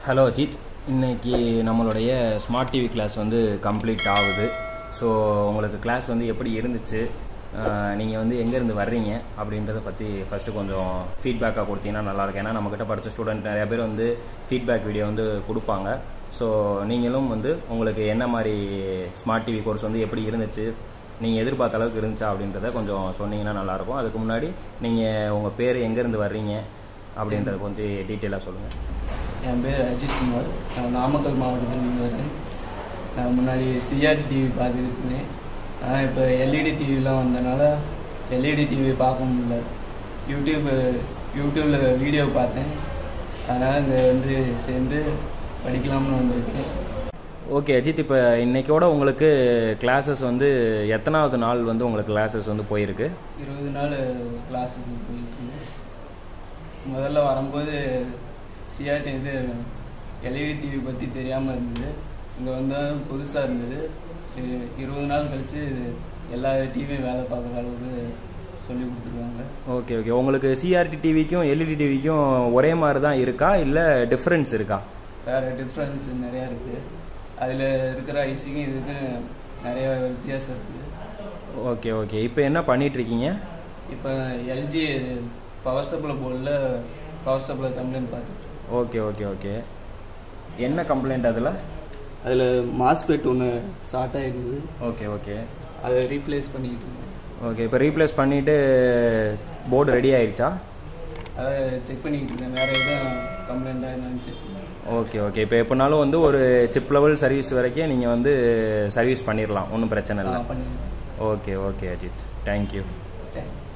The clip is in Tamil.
ஹலோ அஜித் இன்னைக்கு நம்மளுடைய ஸ்மார்ட் டிவி கிளாஸ் வந்து கம்ப்ளீட் ஆகுது ஸோ உங்களுக்கு கிளாஸ் வந்து எப்படி இருந்துச்சு நீங்கள் வந்து எங்கேருந்து வர்றீங்க அப்படின்றத பற்றி ஃபஸ்ட்டு கொஞ்சம் ஃபீட்பேக்காக கொடுத்தீங்கன்னா நல்லாயிருக்கும் ஏன்னா நம்மக்கிட்ட படித்த ஸ்டூடெண்ட் நிறைய பேர் வந்து ஃபீட்பேக் வீடியோ வந்து கொடுப்பாங்க ஸோ நீங்களும் வந்து உங்களுக்கு என்ன மாதிரி ஸ்மார்ட் டிவி கோர்ஸ் வந்து எப்படி இருந்துச்சு நீங்கள் எதிர்பார்த்த அளவுக்கு இருந்துச்சா அப்படின்றத கொஞ்சம் சொன்னீங்கன்னா நல்லாயிருக்கும் அதுக்கு முன்னாடி நீங்கள் உங்கள் பேர் எங்கேருந்து வர்றீங்க அப்படின்றத கொஞ்சம் டீட்டெயிலாக சொல்லுங்கள் என் பேர் அஜித் குமார் நான் நாமக்கல் மாவட்டத்திலிருந்து வரேன் நான் முன்னாடி சிஆர்டி டிவி பார்த்துக்கிட்டு இருந்தேன் ஆனால் இப்போ எல்இடி டிவிலாம் வந்தனால எல்இடி டிவி பார்க்க முடியல யூடியூப் யூடியூப்பில் வீடியோ பார்த்தேன் அதனால் இங்கே வந்து சேர்ந்து படிக்கலாம்னு வந்திருக்கேன் ஓகே அஜித் இப்போ இன்னைக்கோட உங்களுக்கு கிளாஸஸ் வந்து எத்தனாவது நாள் வந்து உங்களுக்கு கிளாஸஸ் வந்து போயிருக்கு இருபது நாள் கிளாஸஸ் போயிட்டு முதல்ல வரும்போது சிஆர்டி இது எல்இடி டிவி பற்றி தெரியாமல் இருந்தது இங்கே வந்தால் புதுசாக இருந்தது இரு- இருபது நாள் கழித்து எல்லா டிவியும் வேலை பார்க்குற அளவுக்கு சொல்லி கொடுத்துருக்காங்க ஓகே ஓகே உங்களுக்கு சிஆர்டி டிவிக்கும் எல்இடி டிவிக்கும் ஒரே மாதிரி தான் இருக்கா இல்லை டிஃப்ரென்ஸ் இருக்கா வேறு டிஃப்ரென்ஸ் நிறையா இருக்குது அதில் இருக்கிற ஐசிக்கும் இதுக்கும் நிறைய வித்தியாசம் இருக்குது ஓகே ஓகே இப்போ என்ன பண்ணிட்டு இருக்கீங்க இப்போ எல்ஜி பவர் சப்ளை போர்டில் பவர் சப்ளை கம்ப்ளைண்ட் பார்த்துட்டு ஓகே ஓகே ஓகே என்ன கம்ப்ளைண்ட் அதில் அதில் மாஸ்பெட் ஒன்று ஷார்ட்டாக இருந்தது ஓகே ஓகே அதை ரீப்ளேஸ் பண்ணிக்கிட்டு இருந்தேன் ஓகே இப்போ ரீப்ளேஸ் பண்ணிவிட்டு போர்டு ரெடி ஆயிடுச்சா அதை செக் பண்ணிக்கிட்டு இருக்கேன் வேறு எதுவும் கம்ப்ளைண்ட்டாக என்னன்னு செக் பண்ணேன் ஓகே ஓகே இப்போ எப்போனாலும் வந்து ஒரு சிப் லெவல் சர்வீஸ் வரைக்கும் நீங்கள் வந்து சர்வீஸ் பண்ணிடலாம் ஒன்றும் பிரச்சனை இல்லை பண்ணிடுறேன் okay okay Ajith thank you thank you